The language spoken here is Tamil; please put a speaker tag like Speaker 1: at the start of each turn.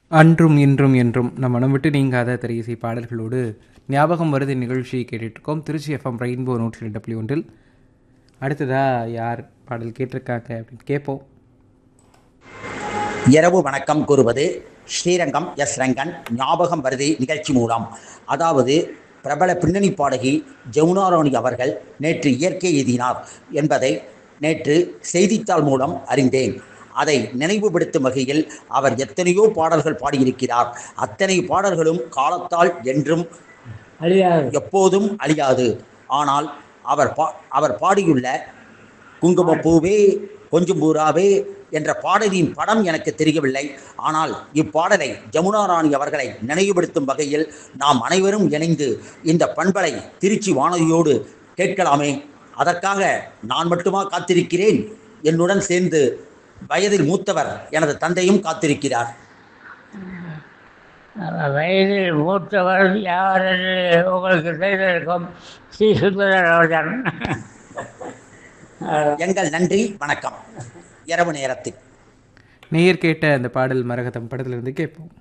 Speaker 1: அன்றும் இன்றும் என்றும் நம் மனம் விட்டு நீங்காத திரையிசை பாடல்களோடு ஞாபகம் வருது நிகழ்ச்சியை கேட்டுட்ருக்கோம் திருச்சி எஃப்எம் ரெயின்போ நூற்றி ரெண்டு புள்ளி ஒன்றில் அடுத்ததா யார் பாடல் கேட்டிருக்காங்க அப்படின்னு கேட்போம்
Speaker 2: இரவு வணக்கம் கூறுவது ஸ்ரீரங்கம் எஸ் ரங்கன் ஞாபகம் வருதி நிகழ்ச்சி மூலம் அதாவது பிரபல பின்னணி பாடகி ஜமுனாராணி அவர்கள் நேற்று இயற்கை எய்தினார் என்பதை நேற்று செய்தித்தாள் மூலம் அறிந்தேன் அதை நினைவுபடுத்தும் வகையில் அவர் எத்தனையோ பாடல்கள் பாடியிருக்கிறார் அத்தனை பாடல்களும் காலத்தால் என்றும்
Speaker 3: அழியாது
Speaker 2: எப்போதும் அழியாது ஆனால் அவர் பா அவர் பாடியுள்ள குங்குமப்பூவே கொஞ்சம் பூராவே என்ற பாடலின் படம் எனக்கு தெரியவில்லை ஆனால் இப்பாடலை ஜமுனா ராணி அவர்களை நினைவுபடுத்தும் வகையில் நாம் அனைவரும் இணைந்து இந்த பண்பலை திருச்சி வானொலியோடு கேட்கலாமே அதற்காக நான் மட்டுமா காத்திருக்கிறேன் என்னுடன் சேர்ந்து வயதில் மூத்தவர் எனது தந்தையும் காத்திருக்கிறார்
Speaker 3: வயதில் மூத்தவர் யார் என்று உங்களுக்கு தெரிந்திருக்கும் ஸ்ரீ சுந்தரராஜன்
Speaker 2: எங்கள் நன்றி வணக்கம் இரவு நேரத்தில்
Speaker 1: நேயர் கேட்ட அந்த பாடல் மரகதம் படத்திலிருந்து கேட்போம்